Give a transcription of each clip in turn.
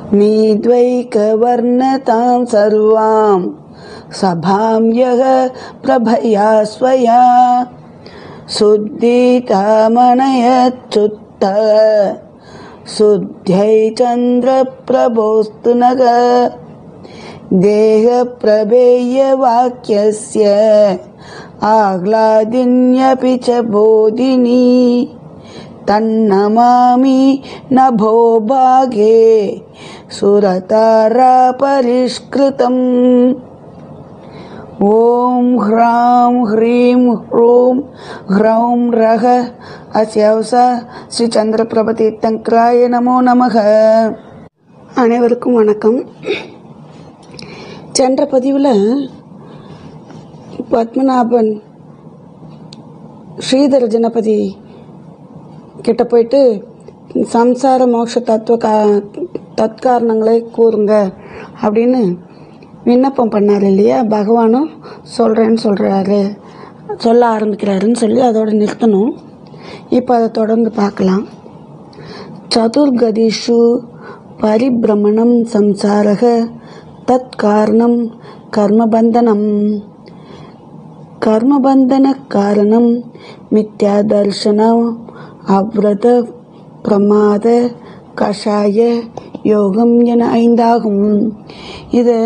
नीद्वैकवर्णतां सर्वां सभां यः प्रभया स्वया शुद्धितामनयच्युत्त शुद्ध्यै चन्द्रप्रभोस्तु नग देहप्रभेयवाक्यस्य आह्लादिन्यपि च बोधिनी तन्नमामि नभो भागे सुरतारापरिष्कृतम् ॐ ह्रां ह्रीं ह्रूं ह्रौं रः அஸ்யவச ஸ்ரீ சந்திரபிரப தீர்த்தங்கராய நமோ நமக அனைவருக்கும் வணக்கம் சென்ற பதிவில் பத்மநாபன் ஸ்ரீதர ஜனபதி கிட்ட போயிட்டு சம்சார மோட்ச தத்துவ கா தற்காரணங்களை கூறுங்க அப்படின்னு விண்ணப்பம் பண்ணார் இல்லையா பகவானும் சொல்கிறேன்னு சொல்கிறாரு சொல்ல ஆரம்பிக்கிறாருன்னு சொல்லி அதோட நிறுத்தணும் இப்போ அதை தொடர்ந்து பார்க்கலாம் சதுர்கதிஷு பரிபிரமணம் சம்சாரக தத் காரணம் கர்மபந்தனம் கர்மபந்தன காரணம் மித்யாதர்சனம் அவ்ரத பிரமாத கஷாய யோகம் என ஐந்தாகும் இதை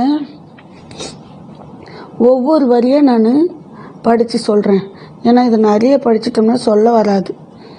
ஒவ்வொரு வரியாக நான் படித்து சொல்கிறேன் ஏன்னா இதை நிறைய படிச்சிட்டோம்னா சொல்ல வராது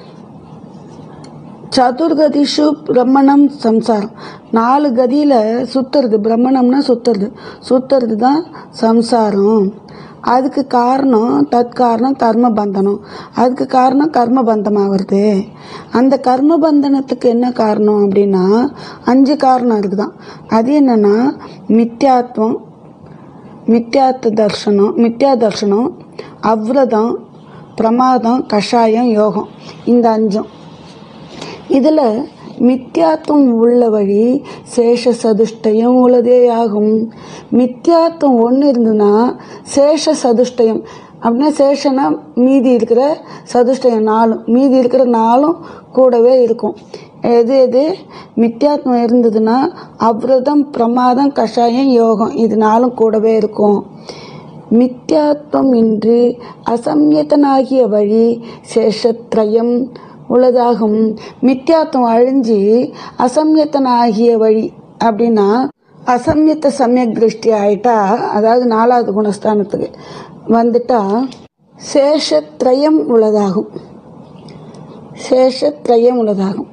சதுர்கதிஷு பிரம்மணம் சம்சாரம் நாலு கதியில் சுற்றுறது பிரம்மணம்னா சுற்றுறது சுற்றுறது தான் சம்சாரம் அதுக்கு காரணம் தற்காரணம் கர்ம பந்தனம் அதுக்கு காரணம் கர்ம பந்தமாகிறது அந்த கர்ம பந்தனத்துக்கு என்ன காரணம் அப்படின்னா அஞ்சு காரணம் இருக்குதான் அது என்னன்னா மித்யாத்வம் மித்யாத்த தர்சனம் மித்யா தர்சனம் அவ்ரதம் பிரமாதம் கஷாயம் யோகம் இந்த அஞ்சும் இதில் மித்யாத்துவம் உள்ள வழி சேஷ சதுஷ்டயம் உள்ளதே ஆகும் மித்யாத்துவம் ஒன்று இருந்ததுன்னா சேஷ சதுஷ்டயம் அப்படின்னா சேஷனா மீதி இருக்கிற சதுஷ்டயம் நாலும் மீதி இருக்கிற நாளும் கூடவே இருக்கும் எது எது மித்யாத்மம் இருந்ததுன்னா அவ்ரதம் பிரமாதம் கஷாயம் யோகம் இது நாளும் கூடவே இருக்கும் மித்யாத்வம் இன்றி அசம்யத்தனாகிய வழி சேஷத்ரயம் உள்ளதாகும் மித்யாத்வம் அழிஞ்சு அசம்யத்தனாகிய வழி அப்படின்னா அசம்யத்த சமயக் திருஷ்டி ஆயிட்டா அதாவது நாலாவது குணஸ்தானத்துக்கு வந்துட்டா சேஷத்ரயம் உள்ளதாகும் சேஷத்ரயம் உள்ளதாகும்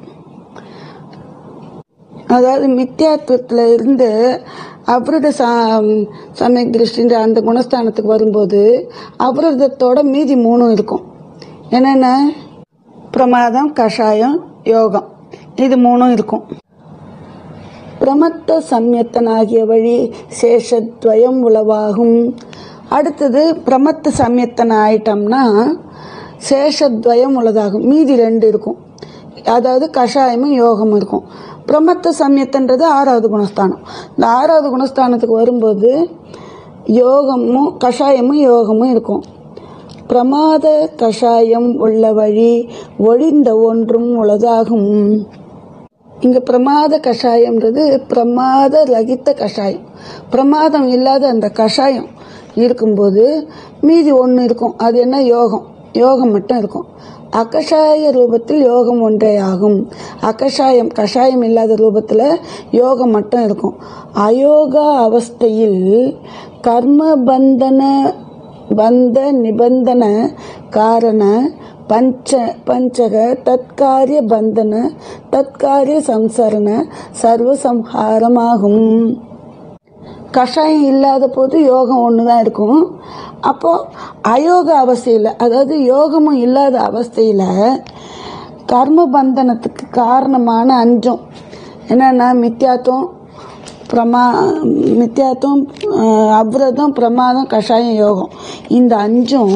அதாவது மித்யாத்வத்தில் இருந்து அபிரத சா சமயக் திருஷ்டின்ற அந்த குணஸ்தானத்துக்கு வரும்போது அபிரதத்தோட மீதி மூணும் இருக்கும் என்னென்ன பிரமாதம் கஷாயம் யோகம் இது மூணும் இருக்கும் பிரமத்த சம்யத்தனாகிய வழி சேஷத்வயம் உளவாகும் அடுத்தது பிரமத்த சம்யத்தன ஆயிட்டம்னா சேஷத்வயம் உள்ளதாகும் மீதி ரெண்டு இருக்கும் அதாவது கஷாயமும் யோகமும் இருக்கும் பிரமத்த சமயத்தன்றது ஆறாவது குணஸ்தானம் இந்த ஆறாவது குணஸ்தானத்துக்கு வரும்போது யோகமும் கஷாயமும் யோகமும் இருக்கும் பிரமாத கஷாயம் உள்ள வழி ஒழிந்த ஒன்றும் உளதாகும் இங்கே பிரமாத கஷாயம்ன்றது பிரமாத ரகித்த கஷாயம் பிரமாதம் இல்லாத அந்த கஷாயம் இருக்கும்போது மீதி ஒன்று இருக்கும் அது என்ன யோகம் யோகம் மட்டும் இருக்கும் அகஷாய ரூபத்தில் யோகம் ஒன்றே ஆகும் அகஷாயம் கஷாயம் இல்லாத ரூபத்தில் யோகம் மட்டும் இருக்கும் அயோகா அவஸ்தையில் கர்ம பந்தன பந்த நிபந்தன காரண பஞ்ச பஞ்சக தற்காரிய பந்தன தற்காரிய சம்சரண சர்வசம்ஹாரமாகும் கஷாயம் இல்லாத போது யோகம் ஒன்று தான் இருக்கும் அப்போது அயோக அவஸ்தையில் அதாவது யோகமும் இல்லாத அவஸ்தையில் கர்ம பந்தனத்துக்கு காரணமான அஞ்சம் என்னென்னா மித்யாத்துவம் பிரமா மித்யாத்துவம் அஹ், அவ்ரதம் பிரமாதம் கஷாயம் யோகம் இந்த அஞ்சும்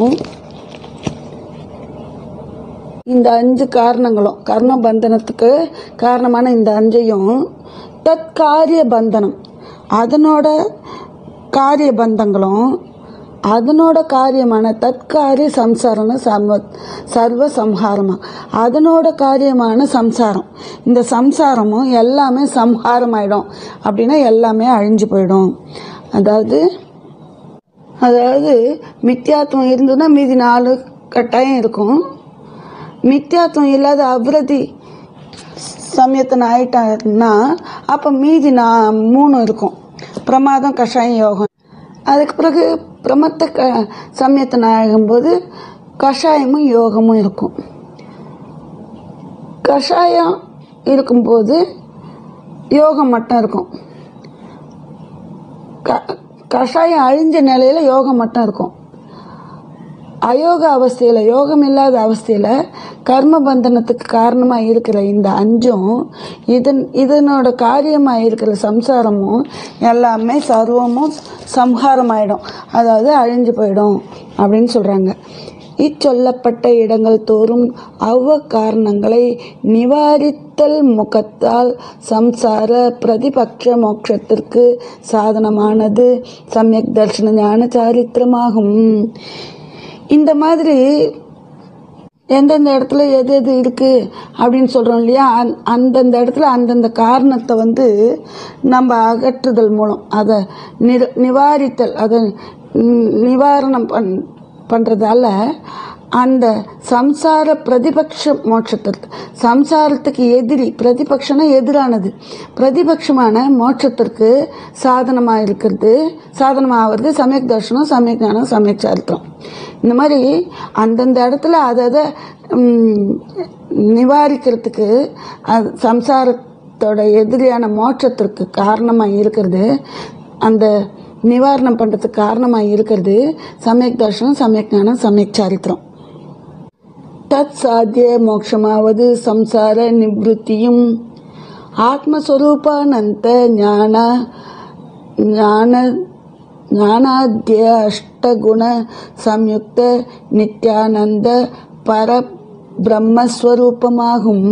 இந்த அஞ்சு காரணங்களும் கர்ம பந்தனத்துக்கு காரணமான இந்த அஞ்சையும் தற்காரிய பந்தனம் அதனோட காரிய பந்தங்களும் அதனோட காரியமான தற்காரிய சம்சாரம்னு சர்வ சர்வ சம்ஹாரமா அதனோட காரியமான சம்சாரம் இந்த சம்சாரமும் எல்லாமே சம்ஹாரம் ஆயிடும் அப்படின்னா எல்லாமே அழிஞ்சு போயிடும் அதாவது அதாவது மித்தியாத்துவம் இருந்ததுன்னா மீதி நாலு கட்டாயம் இருக்கும் மித்தியாத்துவம் இல்லாத அபிரதி சமயத்தன் ஆயிட்டாருன்னா அப்போ மீதி நான் மூணு இருக்கும் பிரமாதம் கஷாயம் யோகம் அதுக்கு பிறகு பிரமத்த க சமயத்தன் ஆகும்போது கஷாயமும் யோகமும் இருக்கும் கஷாயம் இருக்கும்போது யோகம் மட்டும் இருக்கும் க கஷாயம் அழிஞ்ச நிலையில யோகம் மட்டும் இருக்கும் அயோக அவஸ்தையில் யோகம் இல்லாத அவஸ்தையில் கர்ம பந்தனத்துக்கு காரணமாக இருக்கிற இந்த அஞ்சும் இதன் இதனோட காரியமாக இருக்கிற சம்சாரமும் எல்லாமே சர்வமும் சம்ஹாரம் ஆயிடும் அதாவது அழிஞ்சு போயிடும் அப்படின்னு சொல்கிறாங்க இச்சொல்லப்பட்ட இடங்கள் தோறும் அவ்வ காரணங்களை நிவாரித்தல் முகத்தால் சம்சார பிரதிபக்ஷ மோட்சத்திற்கு சாதனமானது சமயக் தர்ஷன ஞான சாரித்திரமாகும் இந்த மாதிரி எந்தெந்த இடத்துல எது எது இருக்கு அப்படின்னு சொல்றோம் இல்லையா அந்த- அந்தந்த இடத்துல அந்தந்த காரணத்தை வந்து நம்ம அகற்றுதல் மூலம் அதை நிர நிவாரித்தல் அதை நி- நிவாரணம் பண் பண்றதால அந்த சம்சார பிரதிபக்ஷ மோட்சத்திற்கு சம்சாரத்துக்கு எதிரி பிரதிபக்ஷனா எதிரானது பிரதிபக்ஷமான மோட்சத்திற்கு சாதனமாக இருக்கிறது சாதனமாகிறது சமயக் தர்ஷனம் சமயக் ஞானம் சமயக் சரித்திரம் இந்த மாதிரி அந்தந்த இடத்துல அதை அதை ம், நிவாரிக்கிறதுக்கு அது சம்சாரத்தோட எதிரியான மோட்சத்திற்கு காரணமாக இருக்கிறது அந்த நிவாரணம் பண்ணுறதுக்கு காரணமாக இருக்கிறது சமயக் தர்ஷனம் சமயக் ஞானம் சமயக் சரித்திரம் தத் சாத்திய மோட்சமாவது சம்சார நிவృத்தியும் ஆத்மஸ்வரூபானந்த ஞான ஞான ஞானாத்திய அஷ்டகுண சம்யுக்த நித்யானந்த பர பிரம்மஸ்வரூபமாகும்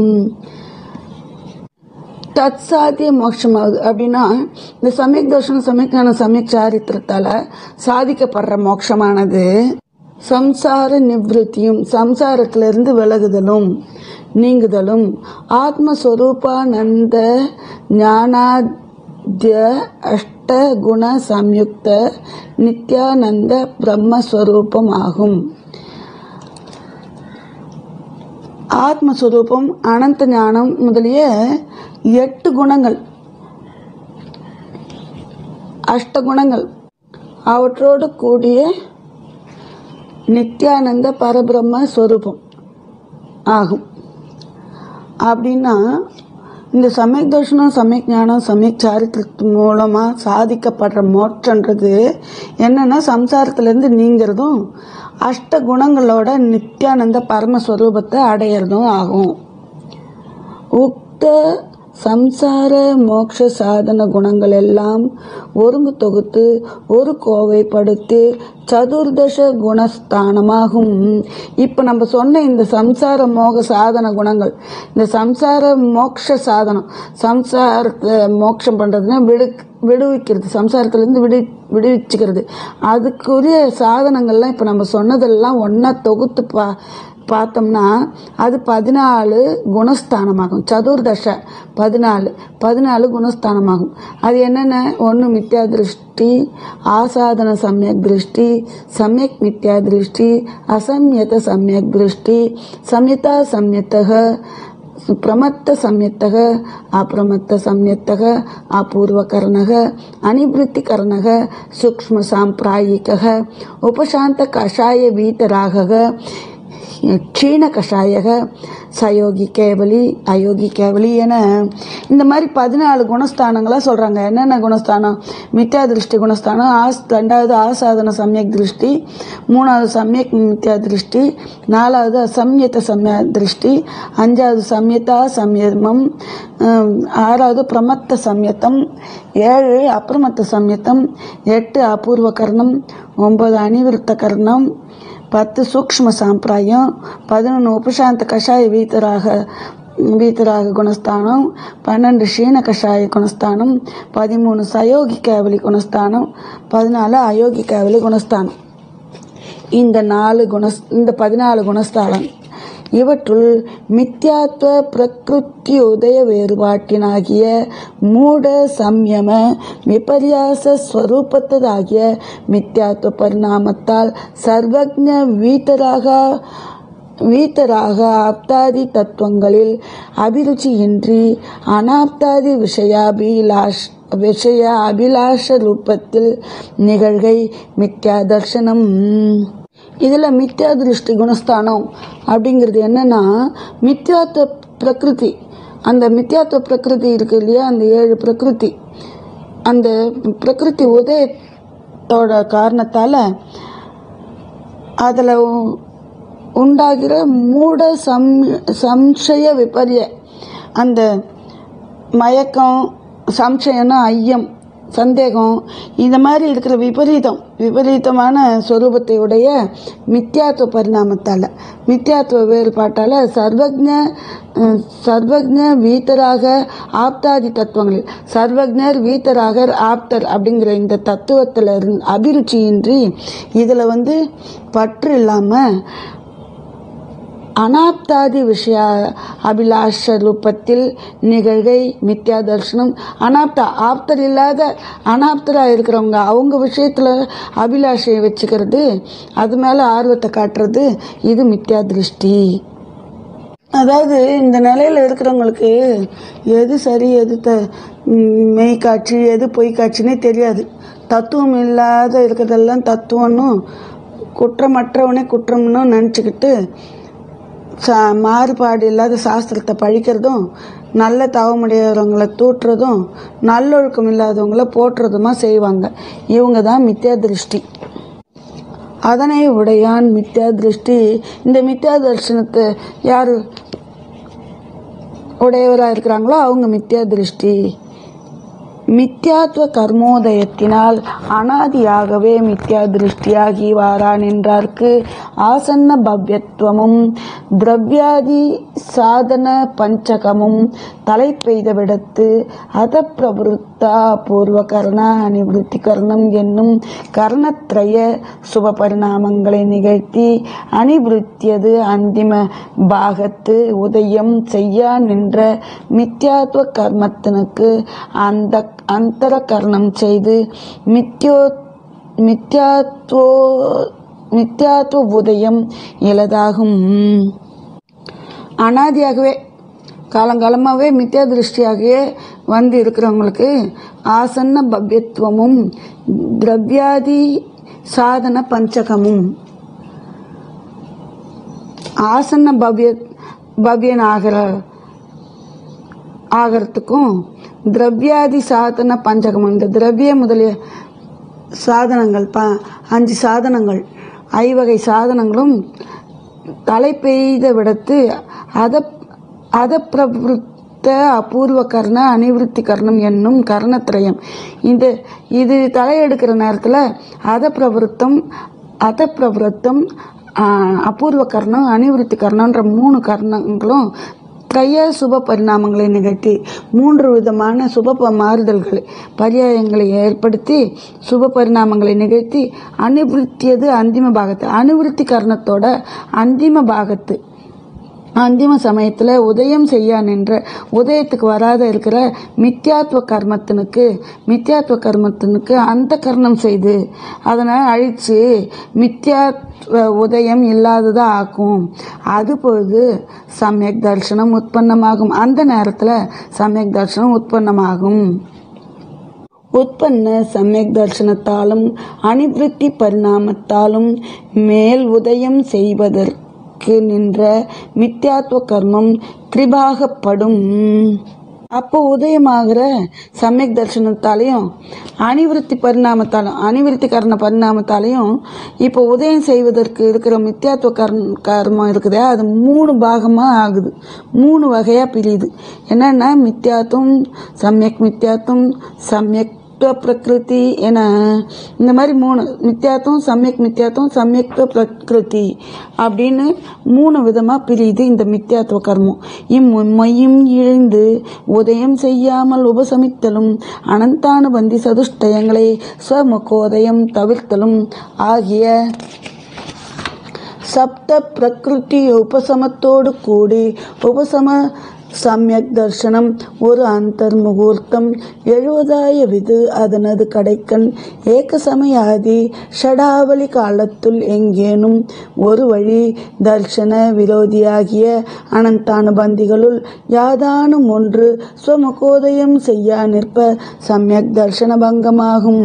தத் சாத்திய மோட்சமாகுது அப்படின்னா இந்த சமயக் தர்ஷனம் சமயக்கான சமயக் சாரித்திரத்தால சாதிக்கப்படுற மோட்சமானது சம்சார நிவృத்தியும் சம்சாரத்திலிருந்து விலகுதலும் நீங்குதலும் ஆத்மஸ்வரூபானந்த ஞானாத்ய அஷ்ட குண சம்யுக்த நித்யானந்த பிரம்மஸ்வரூபம் ஆகும் ஆத்மஸ்வரூபம் அனந்த ஞானம் முதலிய எட்டு குணங்கள் அஷ்ட குணங்கள் அவற்றோடு கூடிய நித்யானந்த பரபிரம்ம ஸ்வரூபம் ஆகும் அப்படின்னா இந்த சமயக் தர்ஷனம் சமயக் ஞானம் சமயக் சாரித்திரத்து மூலமாக சாதிக்கப்படுற மோட்சன்றது என்னன்னா சம்சாரத்திலேருந்து நீங்கிறதும் அஷ்ட குணங்களோட நித்யானந்த பரமஸ்வரூபத்தை அடையிறதும் ஆகும் உக்த சம்சார மோட்ச சாதன குணங்கள் எல்லாம் ஒருங்கு தொகுத்து ஒரு கோவைப்படுத்தி சதுர்தச குணஸ்தானமாகும் இப்போ நம்ம சொன்ன இந்த சம்சார மோக சாதன குணங்கள் இந்த சம்சார மோட்ச சாதனம் சம்சாரத்தை மோட்சம் பண்ணுறதுன்னா விடு விடுவிக்கிறது சம்சாரத்துலேருந்து விடு விடுவிச்சுக்கிறது அதுக்குரிய சாதனங்கள்லாம் இப்போ நம்ம சொன்னதெல்லாம் ஒன்றா தொகுத்து பா பார்த்தோம்னா அது பதினாலு குணஸ்தானமாகும் சதுர்தச பதினாலு பதினாலு குணஸ்தானமாகும் அது என்னென்ன ஒன்று மித்யா திருஷ்டி ஆசாதன சமயக் திருஷ்டி சமயக் மித்யா திருஷ்டி அசம்யத சமயக் திருஷ்டி சம்யதா சம்யத்தக பிரமத்த சம்யத்தக அப்பிரமத்த சம்யத்தக அபூர்வகரணக அனிவృத்திகரணக சூக்ஷ்ம சாம்பிராயிகக உபசாந்த கஷாய வீதராகக க்ஷீண கஷாயக சயோகி கேவலி அயோகி கேவலி என இந்த மாதிரி பதினாலு குணஸ்தானங்களாக சொல்கிறாங்க என்னென்ன குணஸ்தானம் மித்யா திருஷ்டி குணஸ்தானம் ஆஸ் ரெண்டாவது ஆசாதன சமயக் திருஷ்டி மூணாவது சமயக் மித்யா திருஷ்டி நாலாவது அசம்யத சமய திருஷ்டி அஞ்சாவது சம்யதா சம்யமம் ஹம், ஆறாவது பிரமத்த சம்யத்தம் ஏழு அப்பிரமத்த சம்யத்தம் எட்டு அபூர்வ கர்ணம் ஒன்பது அனிவிருத்த கர்ணம் பத்து சூக்ஷ்ம சாம்பிராயம் பதினொன்று உபசாந்த கஷாய வீத்தராக வீத்தராக குணஸ்தானம் பன்னெண்டு ஷீன கஷாய குணஸ்தானம் பதிமூணு சயோகி கேவலி குணஸ்தானம் பதினாலு அயோகி கேவலி குணஸ்தானம் இந்த நாலு குண இந்த பதினாலு குணஸ்தானம் இவற்றுள் மித்யாத்வ பிரகிருத்தி உதய வேறுபாட்டினாகிய மூட சம்யம விபரியாச ஸ்வரூபத்ததாகிய மித்யாத்வ பரிணாமத்தால் சர்வஜ வீத்தராக வீத்தராக ஆப்தாதி தத்துவங்களில் அபிருச்சியின்றி அனாப்தாதி விஷயாபிலாஷ் விஷய அபிலாஷ ரூபத்தில் நிகழ்கை மித்யா தர்சனம் இதில் மித்யா திருஷ்டி குணஸ்தானம் அப்படிங்கிறது என்னன்னா மித்யாத்துவ பிரகிருதி அந்த மித்யாத்துவ பிரகிருதி இருக்கு இல்லையா அந்த ஏழு பிரகிருதி அந்த பிரகிருதி உதயத்தோட காரணத்தால் அதில் உண்டாகிற மூட சம் சம்சய விபரிய அந்த மயக்கம் சம்சயம்னா ஐயம் சந்தேகம் இந்த மாதிரி இருக்கிற விபரீதம் விபரீதமான சொரூபத்தை உடைய மித்யாத்துவ பரிணாமத்தால் மித்யாத்துவ வேறுபாட்டால் சர்வஜ அஹ், சர்வஜ வீத்தராக ஆப்தாதி தத்துவங்களில் சர்வஜர் வீத்தராகர் ஆப்தர் அப்படிங்கிற இந்த தத்துவத்தில் இருந்து அபிருச்சியின்றி இதில் வந்து பற்று இல்லாமல் அனாப்தாதி விஷய அபிலாஷ ரூபத்தில் நிகழ்கை மித்யா தர்சனம் அனாப்தா ஆப்தர் இல்லாத அனாப்தராக இருக்கிறவங்க அவங்க விஷயத்தில் அபிலாஷையை வச்சுக்கிறது அது மேலே ஆர்வத்தை காட்டுறது இது மித்யா திருஷ்டி அதாவது இந்த நிலையில் இருக்கிறவங்களுக்கு எது சரி எது த ம், மெய்க்காட்சி எது பொய்க்காட்சினே தெரியாது தத்துவம் இல்லாத இருக்கிறதெல்லாம் தத்துவம்னும் குற்றமற்றவனே குற்றம்னு நினச்சிக்கிட்டு சா மாறுபாடு இல்லாத சாஸ்திரத்தை பழிக்கிறதும் நல்ல தவமுடையவங்களை தூட்டுறதும் நல்லொழுக்கம் இல்லாதவங்கள போற்றுறதுமா செய்வாங்க இவங்க தான் மித்யா திருஷ்டி அதனை உடையான் மித்யா திருஷ்டி இந்த மித்யா தரிசனத்தை யார் உடையவராக இருக்கிறாங்களோ அவங்க மித்யா திருஷ்டி மித்யாத்வ கர்மோதயத்தினால் அனாதியாகவே மித்யா திருஷ்டியாகி வாரான் என்றார்க்கு ஆசன்ன பவ்யத்துவமும் திரவியாதி சாதன பஞ்சகமும் தலை பெய்த விடத்து அத பிரபுத்தா பூர்வ கரண அனிவிருத்தி கரணம் என்னும் கர்ணத்ரய சுப பரிணாமங்களை நிகழ்த்தி அனிவிருத்தியது அந்திம பாகத்து உதயம் செய்யா நின்ற மித்யாத்வ கர்மத்தினுக்கு அந்த அந்தர கர்ணம் செய்து மித்யோ மித்யாத்வோ மித்யாத்வ உதயம் இலதாகும் அனாதியாகவே காலங்காலமாகவே மித்யா திருஷ்டியாகவே வந்து இருக்கிறவங்களுக்கு ஆசன்ன பவ்யத்துவமும் திரவியாதி சாதன பஞ்சகமும் ஆசன்ன பவ்ய பவ்யன் ஆகிற ஆகிறதுக்கும் திரவியாதி சாதன பஞ்சகம் இந்த திரவிய முதலிய சாதனங்கள் ப அஞ்சு சாதனங்கள் ஐவகை சாதனங்களும் தலை பெய்த விடத்து அத அத பிரபுத்த அபூர்வ கர்ண அனிவிருத்தி கர்ணம் என்னும் கர்ணத்திரயம் இந்த இது தலையெடுக்கிற நேரத்தில் அத பிரவருத்தம் அத பிரவருத்தம் ஆஹ், அபூர்வ கர்ணம் அனிவிருத்தி கர்ணன்ற மூணு கர்ணங்களும் திரைய சுப பரிணாமங்களை நிகழ்த்தி மூன்று விதமான சுப ப- மாறுதல்களை பரியாயங்களை ஏற்படுத்தி சுப பரிணாமங்களை நிகழ்த்தி அனுவிருத்தியது அந்திம பாகத்து அனுவிருத்தி கர்ணத்தோட அந்திம பாகத்து அந்திம சமயத்தில் உதயம் செய்யா நின்ற உதயத்துக்கு வராத இருக்கிற மித்யாத்வ கர்மத்தினுக்கு மித்யாத்வ கர்மத்தினுக்கு அந்த கர்ணம் செய்து அதனை அழித்து மித்யாத்வ உதயம் இல்லாததா ஆக்கும் அதுபோது சமயக் தர்சனம் உற்பத்தமாகும் அந்த நேரத்தில் சமயக் தர்சனம் உற்பத்தமாகும் உற்பன்ன சமயக் தர்சனத்தாலும் அனிவிருத்தி பரிணாமத்தாலும் மேல் உதயம் செய்வதற்கு நின்ற மித்யாத்வ கர்மம் திரிபாகப்படும் அப்போ உதயமாகிற சமயக் தர்சனத்தாலையும் அனிவிருத்தி பரிணாமத்தாலும் அனிவிருத்தி கர்ண பரிணாமத்தாலையும் இப்போ உதயம் செய்வதற்கு இருக்கிற மித்யாத்வ கர்ண கர்மம் இருக்குதே அது மூணு பாகமாக ஆகுது மூணு வகையாக பிரியுது என்னென்னா மித்யாத்துவம் சமயக் மித்யாத்துவம் சமயக் பிரகிருதி என இந்த மாதிரி மூணு மித்யாத்துவம் சமயக் மித்யாத்துவம் சமயக்த பிரகிருதி அப்படின்னு மூணு விதமாக பிரியுது இந்த மித்யாத்துவ கர்மம் இம்மையும் இழைந்து உதயம் செய்யாமல் உபசமித்தலும் அனந்தானுபந்தி சதுஷ்டயங்களை ஸ்வமுகோதயம் தவிர்த்தலும் ஆகிய சப்த பிரகிருதி உபசமத்தோடு கூடி உபசம சமயக் தர்சனம் ஒரு அந்தர்முகூர்த்தம் எழுவதாய விது அதனது கடைக்கண் ஏகசமயாதி ஷடாவளி காலத்துள் எங்கேனும் ஒரு வழி தர்சன விரோதியாகிய அனந்தானுபந்திகளுள் யாதானும் ஒன்று ஸ்வமுகோதயம் செய்யா நிற்ப சமயக் தர்சன பங்கமாகும்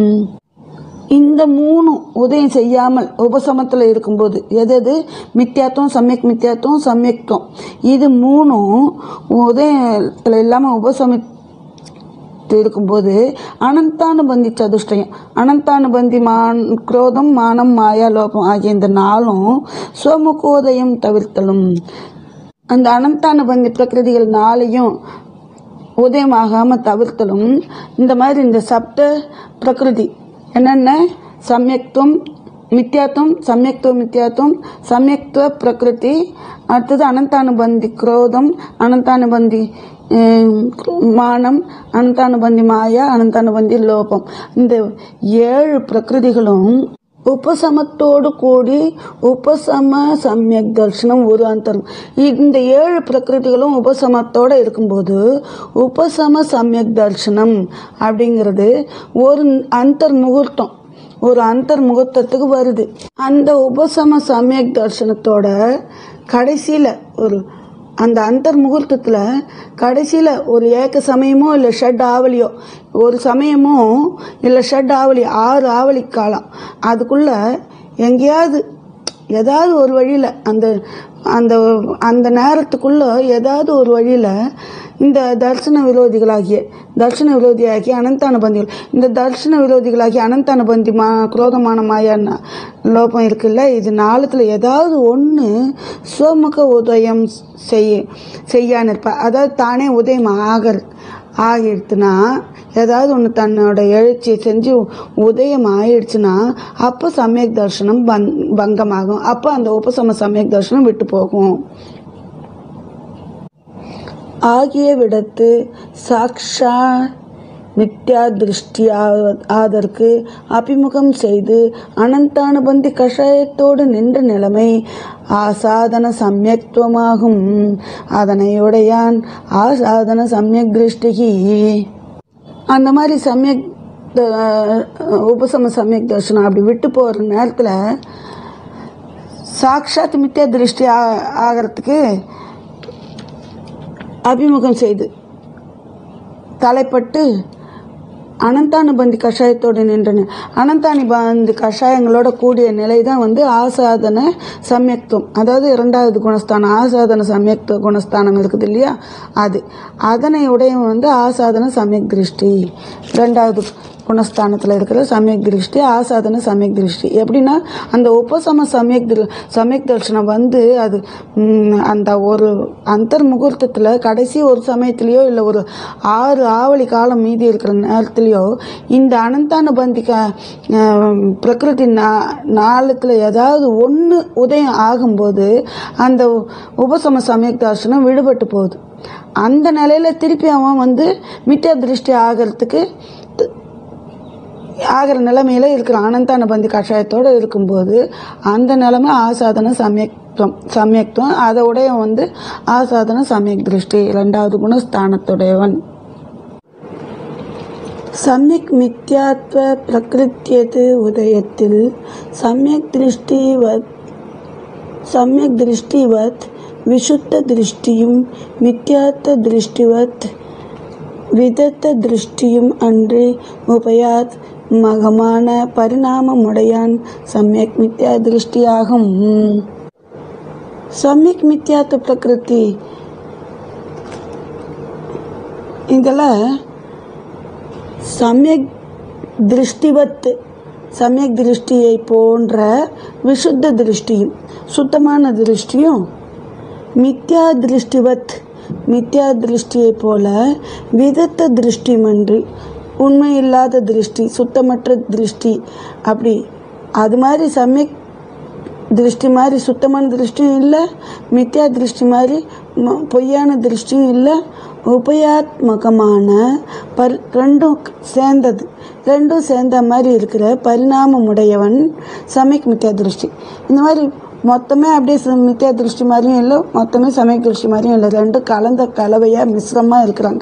இந்த மூணு உதயம் செய்யாமல் உபசமத்தில் இருக்கும்போது எது எது மித்தியாத்துவம் சமயக் மித்தியாத்துவம் சமயக்துவம் இது மூணும் உதயத்தில் இல்லாமல் உபசமி இருக்கும்போது அனந்தானுபந்தி சதுஷ்டயம் அனந்தானுபந்தி மான் குரோதம் மானம் மாயா லோபம் ஆகிய இந்த நாளும் ஸ்வமுகோதயம் தவிர்த்தலும் அந்த அனந்தானுபந்தி பிரகிருதிகள் நாளையும் உதயமாகாம தவிர்த்தலும் இந்த மாதிரி இந்த சப்த பிரகிருதி என்னென்ன சமயத்துவம் மித்யாத்துவம் சமயத்துவ மித்யாத்துவம் சமயத்துவ பிரகிருதி அடுத்தது அனந்தானுபந்தி குரோதம் அனந்தானுபந்தி ஹம், மானம் அனந்தானுபந்தி மாயா அனந்தானுபந்தி லோபம் இந்த ஏழு பிரகிருதிகளும் உபசமத்தோடு கூடி உபசம சமயக் தர்சனம் ஒரு அந்தரம் இந்த ஏழு பிரகிருதிகளும் உபசமத்தோடு இருக்கும்போது உபசம சமயக் தர்சனம் அப்படிங்கிறது ஒரு அந்தர் முகூர்த்தம் ஒரு அந்தர் முகூர்த்தத்துக்கு வருது அந்த உபசம சமயக் தர்சனத்தோட கடைசியில் ஒரு அந்த அந்தர் முகூர்த்தத்தில் கடைசியில் ஒரு ஏக சமயமோ இல்லை ஷட் ஆவலியோ ஒரு சமயமோ இல்லை ஷட் ஆவலி ஆறு ஆவலி காலம் அதுக்குள்ளே எங்கேயாவது ஏதாவது ஒரு வழியில் அந்த அந்த அந்த நேரத்துக்குள்ளே ஏதாவது ஒரு வழியில் இந்த தர்சன விரோதிகளாகிய தர்சன விரோதியாகிய அனந்தானுபந்திகள் இந்த தர்சன விரோதிகளாகிய அனந்தானுபந்தி மா குரோதமான மாயான லோபம் இருக்குல்ல இது நாளத்தில் ஏதாவது ஒன்று சுவமுக உதயம் செய்ய செய்யான்னு இருப்பா அதாவது தானே உதயம் ஆகர் ஆகிடுச்சுன்னா ஏதாவது ஒன்று தன்னோட எழுச்சியை செஞ்சு உதயம் ஆயிடுச்சுன்னா அப்போ சமயக் தர்சனம் பங் பங்கமாகும் அப்போ அந்த உபசம சமயக் தர்சனம் விட்டு போகும் ஆகிய விடத்து சாக்ஷா மித்யா திருஷ்டியா ஆதற்கு அபிமுகம் செய்து அனந்தானுபந்தி கஷாயத்தோடு நின்ற நிலைமை ஆசாதன சமயத்துவமாகும் அதனையுடையான் ஆசாதன சமயக் திருஷ்டிகி அந்த மாதிரி சமயக் த- உபசம சமயக் தர்சனம் அப்படி விட்டு போகிற நேரத்தில் சாக்ஷாத் மித்யா திருஷ்டி ஆ- ஆகிறதுக்கு அபிமுகம் செய்து தலைப்பட்டு அனந்தானுபந்தி கஷாயத்தோடு நின்றன அனந்தானுபந்தி கஷாயங்களோட கூடிய நிலை தான் வந்து ஆசாதன சமயத்துவம் அதாவது இரண்டாவது குணஸ்தானம் ஆசாதன சமயத்துவ குணஸ்தானம் இருக்குது இல்லையா அது அதனை உடையவன் வந்து ஆசாதன சமயக் திருஷ்டி ரெண்டாவது குணஸ்தானத்தில் இருக்கிற சமயக் திருஷ்டி ஆசாதன சமயக் திருஷ்டி எப்படின்னா அந்த உபசம சமயக் திரு சமயக் தர்ஷனம் வந்து அது ம், அந்த ஒரு அந்தர் முகூர்த்தத்தில் கடைசி ஒரு சமயத்திலேயோ இல்லை ஒரு ஆறு ஆவலி காலம் மீதி இருக்கிற நேரத்துலையோ இந்த அனந்தானுபந்தி க அஹ், பிரகிருதி நா நாளத்தில் ஏதாவது ஒன்று உதயம் ஆகும்போது அந்த உபசம சமயக் தர்ஷனம் விடுபட்டு போகுது அந்த நிலையில் திருப்பி அவன் வந்து மித்யா திருஷ்டி ஆகிறதுக்கு ஆகிற நிலைமையில இருக்கிற அனந்தானுபந்தி கஷாயத்தோடு இருக்கும்போது அந்த நிலைமை ஆசாதன சமயத்துவம் சமயத்துவம் அதை உடைய வந்து ஆசாதன சமயக் திருஷ்டி இரண்டாவது குணஸ்தானத்துடையவன் சமயக் மித்யாத்வ பிரகிருத்தியது உதயத்தில் சமயக் திருஷ்டிவத் சமயக் திருஷ்டிவத் விசுத்த திருஷ்டியும் மித்யார்த்த திருஷ்டிவத் விதத்த திருஷ்டியும் அன்றி உபயாத் மகமான பரிணாமமுடையான் சமயக் மித்யா திருஷ்டியாகும் சமயக் மித்யாத்த பிரகிருதி இதில் சமயக் திருஷ்டிவத் சமயக் திருஷ்டியை போன்ற விசுத்த திருஷ்டியும் சுத்தமான திருஷ்டியும் மித்யா திருஷ்டிவத் மித்யா திருஷ்டியை போல விதத்த திருஷ்டிமன்றி உண்மையில்லாத திருஷ்டி சுத்தமற்ற திருஷ்டி அப்படி அது மாதிரி சமயக் திருஷ்டி மாதிரி சுத்தமான திருஷ்டியும் இல்லை மித்யா திருஷ்டி மாதிரி ம- பொய்யான திருஷ்டியும் இல்லை உபயாத்மகமான பர் ரெண்டும் சேர்ந்தது ரெண்டும் சேர்ந்த மாதிரி இருக்கிற பரிணாமமுடையவன் சமயக் மித்யா திருஷ்டி இந்த மாதிரி மொத்தமே அப்படியே ச- மித்யா திருஷ்டி மாதிரியும் இல்லை மொத்தமே சமய திருஷ்டி மாதிரியும் இல்லை ரெண்டும் கலந்த கலவையாக மிஸ்ரமாக இருக்கிறாங்க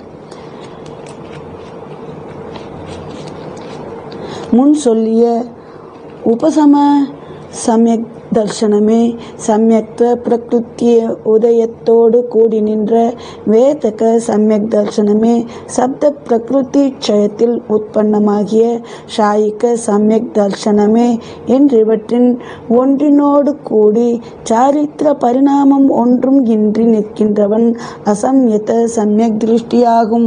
முன் சொல்லிய உபசம சமயக் தர்சனமே சமயக்த பிரகிருத்திய உதயத்தோடு கூடி நின்ற வேதக சமயக் தர்சனமே சப்த பிரகிருதி க்ஷயத்தில் உற்பன்னமாகிய ஷாயிக்க சமயக் தர்சனமே என்றிவற்றின் ஒன்றினோடு கூடி சாரித்திர பரிணாமம் ஒன்றும் இன்றி நிற்கின்றவன் அசம்யத சமயக் திருஷ்டியாகும்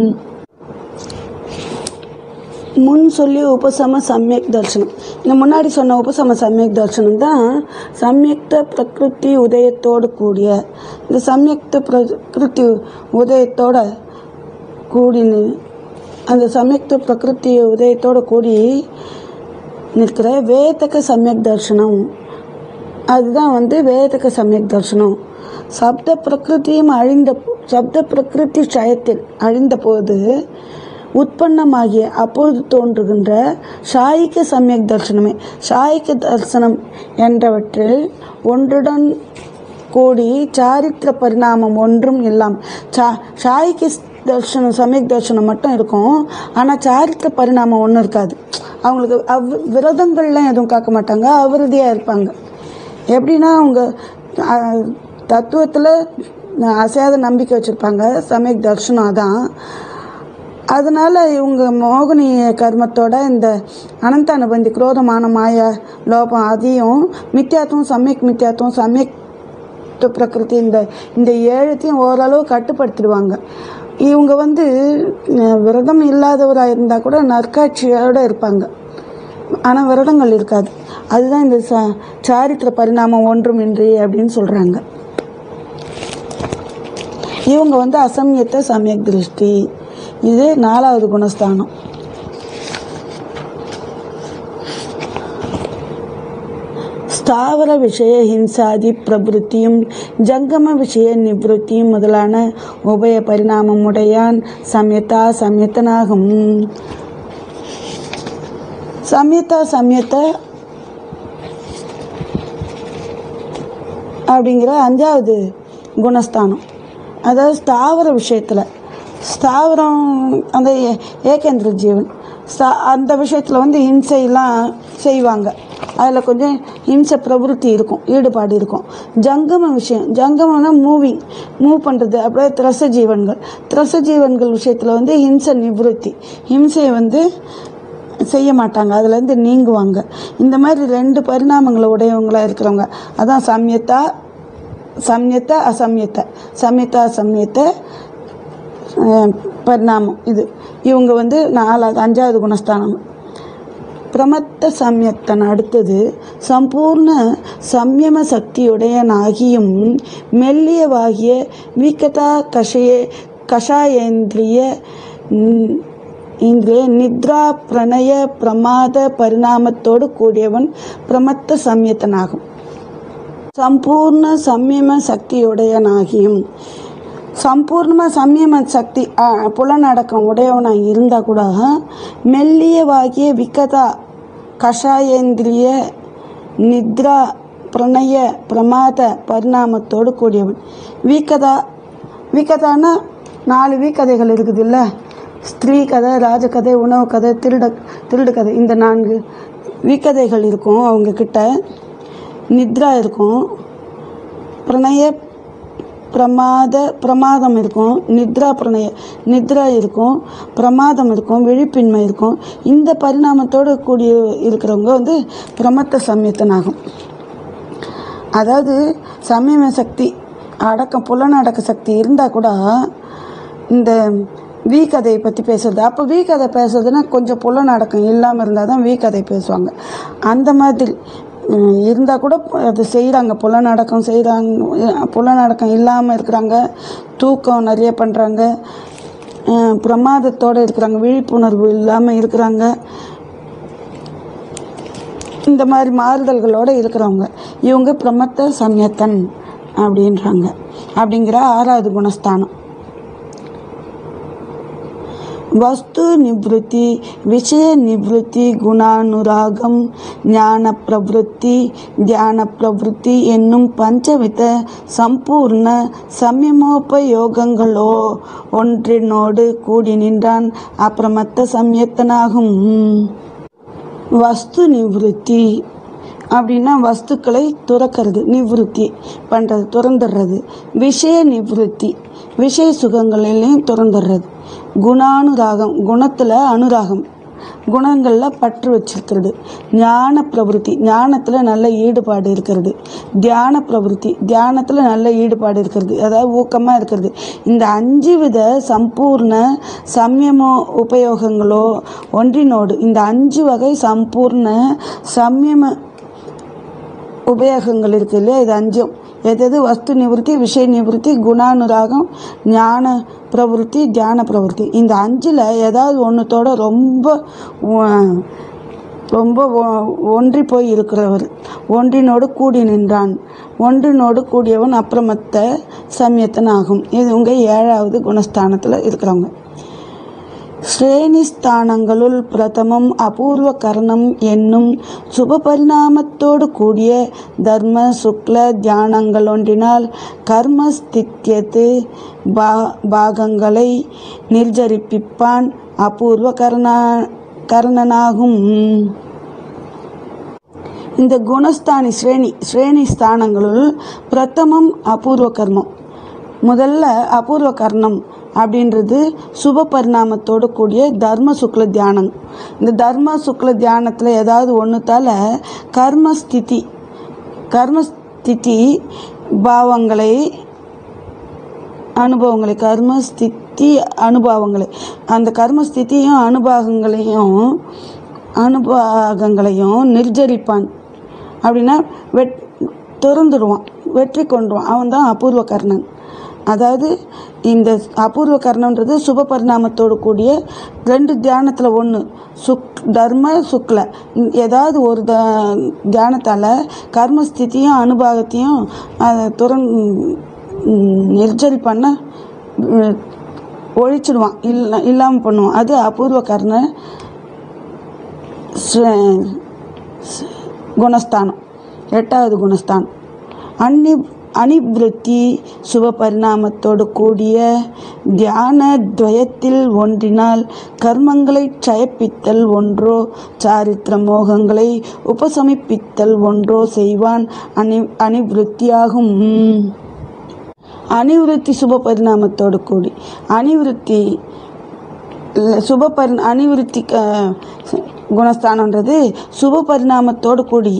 முன் சொல்லி உபசம சமயக் தர்சனம் இந்த முன்னாடி சொன்ன உபசம சமயக் தர்சனம் தான் சமயக்த பிரகிருதி உதயத்தோடு கூடிய இந்த சமயக்த பிரகிருதி உதயத்தோட கூடி நி- அந்த சமயக்த பிரகிருதி உதயத்தோடு கூடி நிற்கிற வேதக சமயக் தர்சனம் அதுதான் வந்து வேதக சமயக் தர்சனம் சப்த பிரகிருதியும் அழிந்த சப்த பிரகிருதி க்ஷயத்தில் அழிந்த போது உற்பன்னமாகிய அப்பொழுது தோன்றுகின்ற சாயிக்க சமயக் தர்சனமே சாயிக்க தர்சனம் என்றவற்றில் ஒன்றுடன் கூடி சாரித்திர பரிணாமம் ஒன்றும் இல்லாம் சா சாயிக்கு தர்சனம் சமயக் தர்சனம் மட்டும் இருக்கும் ஆனால் சாரித்திர பரிணாமம் ஒன்றும் இருக்காது அவங்களுக்கு அவ் விரதங்கள்லாம் எதுவும் காக்க மாட்டாங்க அவருதியாக இருப்பாங்க எப்படின்னா அவங்க தத்துவத்தில் அசையாத நம்பிக்கை வச்சுருப்பாங்க சமயக் தர்ஷனம் அதான் அதனால் இவங்க மோகினி கர்மத்தோட இந்த அனந்த அனுபந்தி குரோதமான மாய லோபம் அதையும் மித்தியாத்துவம் சமயக் மித்தியாத்துவம் சமயக் பிரகிருதி இந்த இந்த ஏழத்தையும் ஓரளவு கட்டுப்படுத்திடுவாங்க இவங்க வந்து அஹ், விரதம் இல்லாதவராக இருந்தால் கூட நற்காட்சியோடு இருப்பாங்க ஆனால் விரதங்கள் இருக்காது அதுதான் இந்த ச சாரித்திர பரிணாமம் ஒன்றுமின்றி அப்படின்னு சொல்கிறாங்க இவங்க வந்து அசம்யத்த சமயக் திருஷ்டி இது நாலாவது குணஸ்தானம் ஸ்தாவர விஷய ஹிம்சாதி பிரபுத்தியும் ஜங்கம விஷய நிவృத்தியும் முதலான உபய பரிணாமம் உடையான் சமயத்தா சமயத்தனாகும் சமயத்தா சமயத்த அப்படிங்கிற அஞ்சாவது குணஸ்தானம் அதாவது ஸ்தாவர விஷயத்தில் ஸ்தாவரம் அந்த ஏ- ஏகேந்திர ஜீவன் ஸ்தா அந்த விஷயத்தில் வந்து ஹிம்சையெல்லாம் செய்வாங்க அதில் கொஞ்சம் ஹிம்சை பிரவருத்தி இருக்கும் ஈடுபாடு இருக்கும் ஜங்கம விஷயம் ஜங்கமம்னா மூவிங் மூவ் பண்ணுறது அப்படியே திரச ஜீவன்கள் திரச ஜீவன்கள் விஷயத்தில் வந்து ஹிம்சை நிவృத்தி ஹிம்சையை வந்து செய்ய மாட்டாங்க அதுலேருந்து நீங்குவாங்க இந்த மாதிரி ரெண்டு பரிணாமங்களை உடையவங்களாக இருக்கிறவங்க அதான் சம்யத்தா சம்யத்த அசம்யத்த சம்யத்தா அசம்யத்த அஹ், பரிணாமம் இது இவங்க வந்து நாலாவது அஞ்சாவது குணஸ்தானம் பிரமத்த சம்யத்தன் அடுத்தது சம்பூர்ண சம்யம சக்தியுடையனாகியும் மெல்லியவாகிய விகதா கஷய கஷாயேந்திரிய ம், இந்திரிய நித்ரா பிரணய பிரமாத பரிணாமத்தோடு கூடியவன் பிரமத்த சம்யத்தனாகும் சம்பூர்ண சம்யம சக்தியுடையனாகியும் சம்பூர்ணமாக சம்யம சக்தி ஆ, புலனடக்கம் உடையவனாக இருந்தால் கூட மெல்லியவாகிய விகதா கஷாயேந்திரிய நித்ரா பிரணய பிரமாத பரிணாமத்தோடு கூடியவன் வீக்கதா வீக்கதானா நாலு வீக்கதைகள் இருக்குது இல்லை ஸ்திரீ கதை ராஜகதை உணவு கதை திருட திருடு கதை இந்த நான்கு வீக்கதைகள் இருக்கும் அவங்க கிட்ட நித்ரா இருக்கும் பிரணய பிரமாத பிரமாதம் இருக்கும் நித்ரா பிரணய நித்ரா இருக்கும் பிரமாதம் இருக்கும் விழிப்பின்மை இருக்கும் இந்த பரிணாமத்தோடு கூடிய இருக்கிறவங்க வந்து பிரமத்த சமயத்தனாகும் அதாவது சமயம சக்தி அடக்கம் புலனடக்க சக்தி இருந்தால் கூட இந்த வீ கதையை பற்றி பேசுறது அப்போ வீ கதை பேசுறதுன்னா கொஞ்சம் புலனடக்கம் இல்லாமல் இருந்தால் தான் வீ கதை பேசுவாங்க அந்த மாதிரி இருந்தால் கூட அது செய்கிறாங்க புலனடக்கம் செய்கிறாங்க புலனடக்கம் இல்லாமல் இருக்கிறாங்க தூக்கம் நிறைய பண்ணுறாங்க பிரமாதத்தோடு இருக்கிறாங்க விழிப்புணர்வு இல்லாமல் இருக்கிறாங்க இந்த மாதிரி மாறுதல்களோடு இருக்கிறவங்க இவங்க பிரமத்த சமயத்தன் அப்படின்றாங்க அப்படிங்கிற ஆறாவது குணஸ்தானம் வஸ்து நிவృத்தி விஷய நிவృத்தி குணானுராகம் ஞான பிரவருத்தி தியான பிரவருத்தி என்னும் பஞ்சவித சம்பூர்ண சம்யமோபயோகங்களோ ஒன்றினோடு கூடி நின்றான் அப்புறமத்த சம்யத்தனாகும் வஸ்து நிவృத்தி அப்படின்னா வஸ்துக்களை துறக்கிறது நிவృத்தி பண்ணுறது துறந்துடுறது விஷய நிவృத்தி விஷய சுகங்களிலையும் துறந்துடுறது குணானுராகம் குணத்தில் அனுராகம் குணங்களில் பற்று வச்சிருக்கிறது ஞான பிரவருத்தி ஞானத்தில் நல்ல ஈடுபாடு இருக்கிறது தியான பிரவருத்தி தியானத்தில் நல்ல ஈடுபாடு இருக்கிறது அதாவது ஊக்கமாக இருக்கிறது இந்த அஞ்சு வித சம்பூர்ண சம்யமோ உபயோகங்களோ ஒன்றினோடு இந்த அஞ்சு வகை சம்பூர்ண சம்யம உபயோகங்கள் இருக்கு இல்லையா இது அஞ்சும் எது எது வஸ்து நிவൃத்தி விஷய நிவൃத்தி குணானுராகம் ஞான பிரவருத்தி தியான பிரவருத்தி இந்த அஞ்சில் ஏதாவது ஒன்றுத்தோட ரொம்ப உ- ரொம்ப ஒ- ஒன்றி போய் இருக்கிறவர் ஒன்றினோடு கூடி நின்றான் ஒன்றினோடு கூடியவன் அப்புறமத்த சமயத்தன் ஆகும் இது உங்கள் ஏழாவது குணஸ்தானத்தில் இருக்கிறவங்க ஸ்ரேணிஸ்தானங்களுள் பிரதமம் அபூர்வ கரணம் என்னும் சுபபரிணாமத்தோடு கூடிய தர்ம சுக்ல தியானங்களொன்றினால் கர்மஸ்தித்யத்து பா பாகங்களை நிர்ஜரிப்பிப்பான் அபூர்வ கரண கரணனாகும் இந்த குணஸ்தானி ஸ்ரேணி ஸ்ரேணி ஸ்தானங்களுள் பிரதமம் அபூர்வ கர்மம் முதல்ல அபூர்வ கர்ணம் அப்படின்றது சுப பரிணாமத்தோடு கூடிய தர்ம சுக்ல தியானம் இந்த தர்ம சுக்ல தியானத்தில் ஏதாவது ஒன்றுத்தால கர்மஸ்திதி கர்மஸ்திதி பாவங்களை அனுபவங்களை கர்மஸ்திதி அனுபவங்களை அந்த கர்மஸ்திதியும் அனுபவங்களையும் அனுபவங்களையும் நிர்ஜரிப்பான் அப்படின்னா வெட் திறந்துடுவான் வெற்றி கொண்டுருவான் அவன் தான் அபூர்வ கர்ணன் அதாவது இந்த அபூர்வ கர்ணன்றது சுப பரிணாமத்தோடு கூடிய ரெண்டு தியானத்தில் ஒன்று சுக் தர்ம சுக்ல ம், ஏதாவது ஒரு த தியானத்தால் கர்மஸ்திதியும் அனுபவத்தையும் அதை துறந் ம், நிர்ஜரி பண்ண ம், ஒழிச்சிடுவான் இல்லை இல்லாமல் பண்ணுவான் அது அபூர்வ கர்ண ஸ்ர- ஸ்- குணஸ்தானம் எட்டாவது குணஸ்தானம் அன்னி அனிவிருத்தி சுபபரிணாமத்தோடு கூடிய தியான துவயத்தில் ஒன்றினால் கர்மங்களை க்ஷயப்பித்தல் ஒன்றோ சாரித்திர மோகங்களை உபசமிப்பித்தல் ஒன்றோ செய்வான் அனி அனிவிருத்தியாகும் அனிவிருத்தி சுபபரிணாமத்தோடு கூடி அனிவிருத்தி இல்ல, சுப பரி அனிவிருத்தி க- குணஸ்தானன்றது சுப பரிணாமத்தோடு கூடி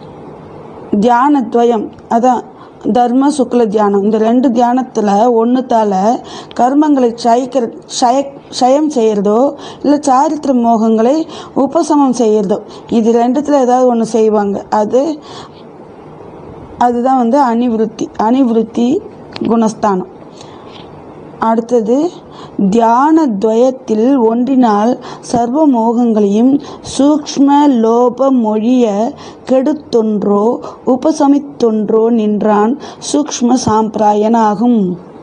தியான துவயம் அதான் தர்ம சுக்ல தியானம் இந்த ரெண்டு தியானத்தில் ஒன்றுத்தால கர்மங்களை க்ஷயிக்கிற க்ஷய க்ஷயம் செய்கிறதோ இல்லை சாரித்திர மோகங்களை உபசமம் செய்கிறதோ இது ரெண்டுத்தில் ஏதாவது ஒன்று செய்வாங்க அது அதுதான் வந்து அனிவிருத்தி அனிவிருத்தி குணஸ்தானம் அடுத்தது தியான துவயத்தில் ஒன்றினால் சர்வ மோகங்களையும் சூக்ஷ்ம லோப மொழிய கெடுத்தொன்றோ உபசமித்தொன்றோ நின்றான் சூக்ஷ்ம சாம்பிராயனாகும்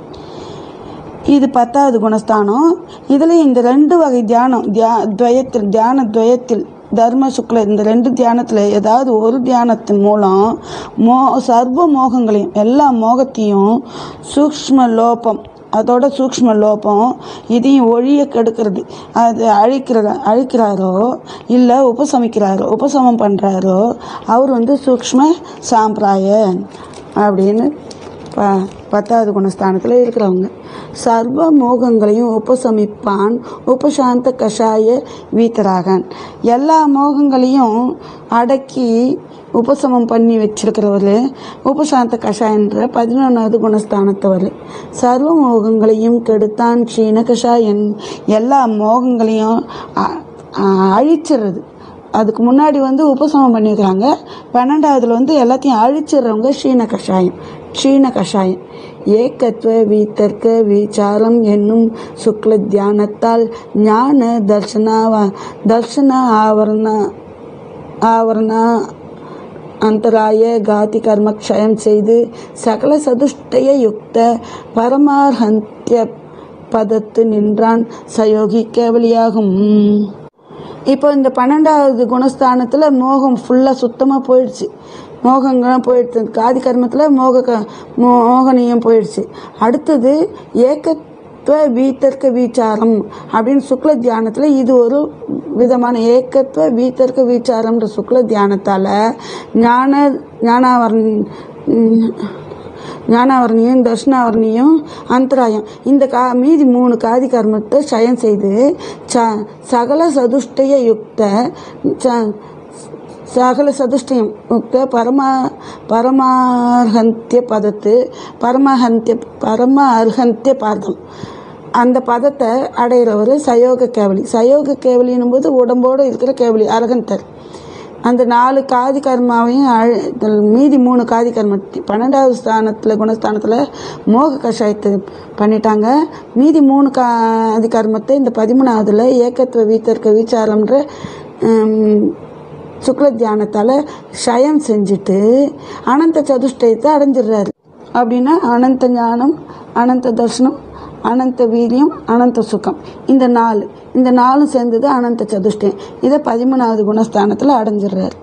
இது பத்தாவது குணஸ்தானம் இதில் இந்த ரெண்டு வகை தியானம் தியா துவயத்தில் தியான துவயத்தில் தர்ம சுக்ல இந்த ரெண்டு தியானத்தில் ஏதாவது ஒரு தியானத்தின் மூலம் மோ சர்வ மோகங்களையும் எல்லா மோகத்தையும் சூக்ஷ்ம லோபம் அதோட சூக்ஷ்ம லோபம் இதையும் ஒழிய கெடுக்கிறது அது அழிக்கிற அழிக்கிறாரோ இல்லை உபசமிக்கிறாரோ உபசமம் பண்ணுறாரோ அவர் வந்து சூக்ஷ்ம சாம்பிராய அப்படின்னு ப பத்தாவது குணஸ்தானத்தில் இருக்கிறவங்க சர்வ மோகங்களையும் உபசமிப்பான் உபசாந்த கஷாய வீத்தராகன் எல்லா மோகங்களையும் அடக்கி உபசமம் பண்ணி வச்சிருக்கிறவர் உபசாந்த கஷாயன்ற பதினொன்றாவது குணஸ்தானத்தவர் சர்வ மோகங்களையும் கெடுத்தான் க்ஷீண கஷாயன் எல்லா மோகங்களையும் அ- அ- அழிச்சிடுறது அதுக்கு முன்னாடி வந்து உபசமம் பண்ணியிருக்கிறாங்க பன்னெண்டாவதுல வந்து எல்லாத்தையும் அழிச்சிடுறவங்க க்ஷீண கஷாயம் க்ஷீண கஷாயம் ஏகத்வ வீத்தர்க்க விசாரம் என்னும் சுக்ல தியானத்தால் ஞான தர்சனாவ தர்சன ஆவரண ஆவரண அந்தராய காதி கர்மக்ஷயம் செய்து சகல சதுஷ்டய யுக்த பரமார்ஹந்திய பதத்து நின்றான் சயோகி கேவலியாகும் இப்போ இந்த பன்னெண்டாவது குணஸ்தானத்தில் மோகம் ஃபுல்லாக சுத்தமாக போயிடுச்சு மோகங்கள்லாம் போயிடுச்சு காதி கர்மத்தில் மோக க மோகனியம் போயிடுச்சு அடுத்தது ஏக்கத்துவ வீத்தர்க்க வீச்சாரம் அப்படின்னு சுக்ல தியானத்தில் இது ஒரு விதமான ஏக்கத்துவ வீத்தர்க்க வீச்சாரம்ன்ற சுக்ல தியானத்தால் ஞான ஞானாவரன் ஞானாவரணியும் தர்ஷனாவரணியும் அந்தராயம் இந்த கா மீதி மூணு காதி கர்மத்தை சயம் செய்து ச சகல சதுஷ்டய யுக்த ச சகல சதுஷ்டயம் யுக்த பரமா பரமார்ஹந்திய பதத்து பரமஹந்திய பரம அர்ஹந்திய பாதம் அந்த பதத்தை அடைகிறவர் சயோக கேவலி சயோக கேவலின்னும் போது உடம்போடு இருக்கிற கேவலி அரகந்தர் அந்த நாலு காதி கர்மாவையும் அழ- இதில் மீதி மூணு காதி கர்ம பன்னெண்டாவது ஸ்தானத்தில் குணஸ்தானத்தில் மோக கஷாயத்தை பண்ணிட்டாங்க மீதி மூணு காதி கர்மத்தை இந்த பதிமூணாவதுல ஏக்கத்துவ வீத்தர்க்க வீச்சாரம்ன்ற ஹம், சுக்ல தியானத்தால் ஷயம் செஞ்சுட்டு அனந்த சதுஷ்டயத்தை அடைஞ்சிடுறாரு அப்படின்னா அனந்த ஞானம் அனந்த தர்ஷனம் அனந்த வீரியம் அனந்த சுகம் இந்த நாலு இந்த நாலும் சேர்ந்தது அனந்த சதுஷ்டயம் இதை பதிமூணாவது குணஸ்தானத்தில் அடைஞ்சிடுறாரு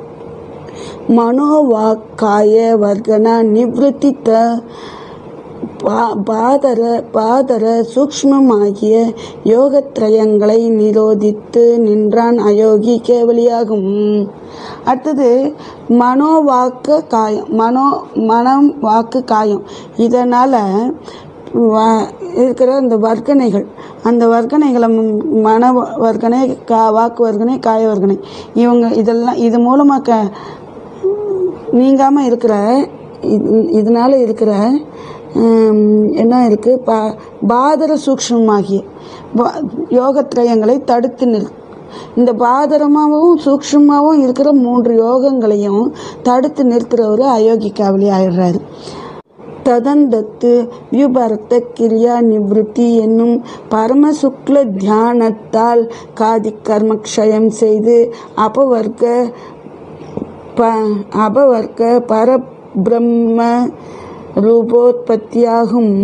மனோவாக்காய வர்க்கண நிவೃತ್ತಿத்த பா- பாதர பாதர சூக்ஷ்மமாகிய யோகத்ரயங்களை நிரோதித்து நின்றான் அயோகி கேவலியாகும் அடுத்தது மனோ வாக்கு காயம் மனோ மனம் வாக்கு காயம் இதனால் இருக்கிற இந்த வர்க்கணைகள் அந்த வர்க்கணைகளை ம்- மன வ- வர்க்கணை கா வாக்கு வர்க்கணை காய வர்க்கணை இவங்க இதெல்லாம் இது மூலமாக க நீங்காமல் இருக்கிற இது- இதனால இருக்கிற ஹம், என்ன இருக்குது பா பாதர சூக்ஷ்மமாகிய பா- யோகத்ரயங்களை தடுத்து நிற் இந்த பாதரமாகவும் சூக்ஷ்மமாகவும் இருக்கிற மூன்று யோகங்களையும் தடுத்து நிறுத்துறவர் அயோகி காவலி ஆயிடுறாரு ததந்தத்து வியுபரத்த கிரியா நிவிருத்தி என்னும் பரம சுக்ல தியானத்தால் காதி கர்மக்ஷயம் செய்து அபவர்க்க ப அபவர்க்க பரபிரம்ம ரூபோத்பத்தியாகும்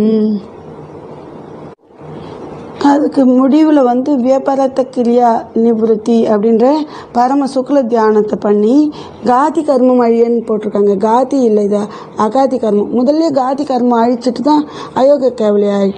அதுக்கு முடிவில் வந்து வியபரத்த கிரியா நிவృத்தி அப்படின்ற பரம சுக்ல தியானத்தை பண்ணி காதி கர்மம் அழியன்னு போட்டிருக்காங்க காதி இல்லை இது அகாதி கர்மம் முதல்ல காதி கர்மம் அழிச்சிட்டு தான் அயோக கேவலி ஆயி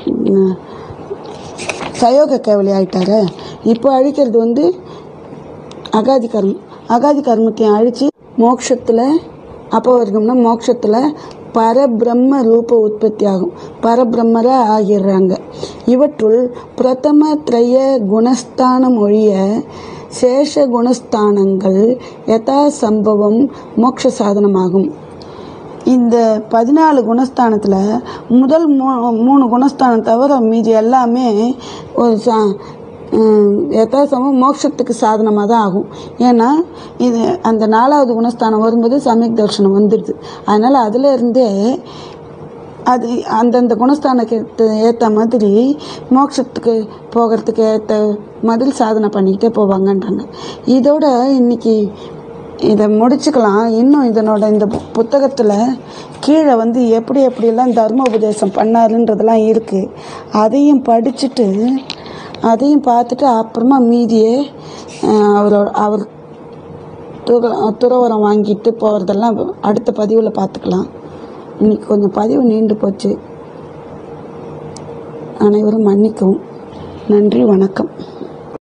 சயோக கேவலி ஆயிட்டாரு இப்போ அழிக்கிறது வந்து அகாதி கர்மம் அகாதி கர்மத்தையும் அழித்து மோட்சத்தில் அப்பவர்க்கம்னா மோட்சத்தில் பரபிரம்ம ரூப உற்பத்தி ஆகும் பரபிரம்மரா ஆகிடுறாங்க இவற்றுள் பிரதம திரய குணஸ்தானம் ஒழிய சேஷ குணஸ்தானங்கள் யதா சம்பவம் மோட்ச சாதனமாகும் இந்த பதினாலு குணஸ்தானத்தில் முதல் மூ மூணு குணஸ்தானம் தவிர மீதி எல்லாமே ஒரு சா யதாசமம் மோட்சத்துக்கு சாதனமாக தான் ஆகும் ஏன்னா இது அந்த நாலாவது குணஸ்தானம் வரும்போது சமயக் தர்ஷனம் வந்துடுது அதனால் அதில் இருந்தே அது அந்தந்த குணஸ்தானத்துக்கு ஏற்ற மாதிரி மோட்சத்துக்கு போகிறதுக்கு ஏற்ற மாதிரி சாதனை பண்ணிக்கிட்டே போவாங்கன்றாங்க இதோட இன்னைக்கு இதை முடிச்சுக்கலாம் இன்னும் இதனோட இந்த புத்தகத்தில் கீழே வந்து எப்படி எப்படியெல்லாம் தர்ம உபதேசம் பண்ணாருன்றதெல்லாம் இருக்குது அதையும் படிச்சுட்டு அதையும் பார்த்துட்டு அப்புறமா மீதியே அஹ், அவரோட அவர் துற துறவரம் வாங்கிட்டு போகிறதெல்லாம் அடுத்த பதிவில் பார்த்துக்கலாம் இன்னைக்கு கொஞ்சம் பதிவு நீண்டு போச்சு அனைவரும் மன்னிக்கவும் நன்றி வணக்கம்